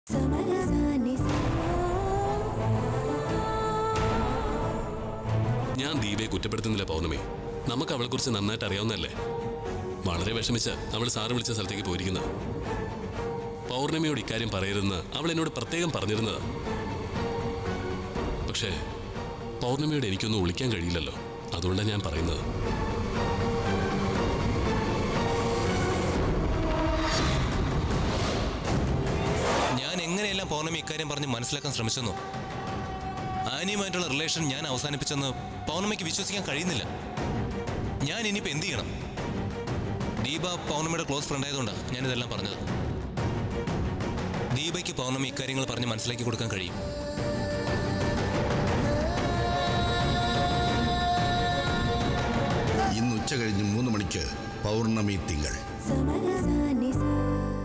ഞാൻ ദീപയെ കുറ്റപ്പെടുത്തുന്നില്ല പൗർണമി നമുക്ക് അവളെക്കുറിച്ച് നന്നായിട്ട് അറിയാവുന്നതല്ലേ വളരെ വിഷമിച്ച് അവൾ സാറ് വിളിച്ച സ്ഥലത്തേക്ക് പോയിരിക്കുന്ന പൗർണമിയോട് ഇക്കാര്യം പറയരുതെന്ന് അവൾ എന്നോട് പ്രത്യേകം പറഞ്ഞിരുന്നത് പക്ഷേ പൗർണമിയോട് എനിക്കൊന്നും ഒളിക്കാൻ കഴിയില്ലല്ലോ അതുകൊണ്ടാണ് ഞാൻ പറയുന്നത് ഞാൻ എങ്ങനെയെല്ലാം പൗർണമി ഇക്കാര്യം പറഞ്ഞ് മനസ്സിലാക്കാൻ ശ്രമിച്ചെന്നോ ആനിയുമായിട്ടുള്ള റിലേഷൻ ഞാൻ അവസാനിപ്പിച്ചെന്ന് പൗർണമിക്ക് വിശ്വസിക്കാൻ കഴിയുന്നില്ല ഞാൻ ഇനിയിപ്പോൾ എന്ത് ചെയ്യണം ദീപ പൗർണമിയുടെ ക്ലോസ് ഫ്രണ്ട് ആയതുകൊണ്ടാണ് ഞാനിതെല്ലാം പറഞ്ഞത് ദീപയ്ക്ക് പൗർണമി ഇക്കാര്യങ്ങൾ പറഞ്ഞ് മനസ്സിലാക്കി കൊടുക്കാൻ കഴിയും ഇന്ന് ഉച്ച കഴിഞ്ഞ് മൂന്ന് മണിക്ക് പൗർണമി തിങ്കൾ സമരസാനി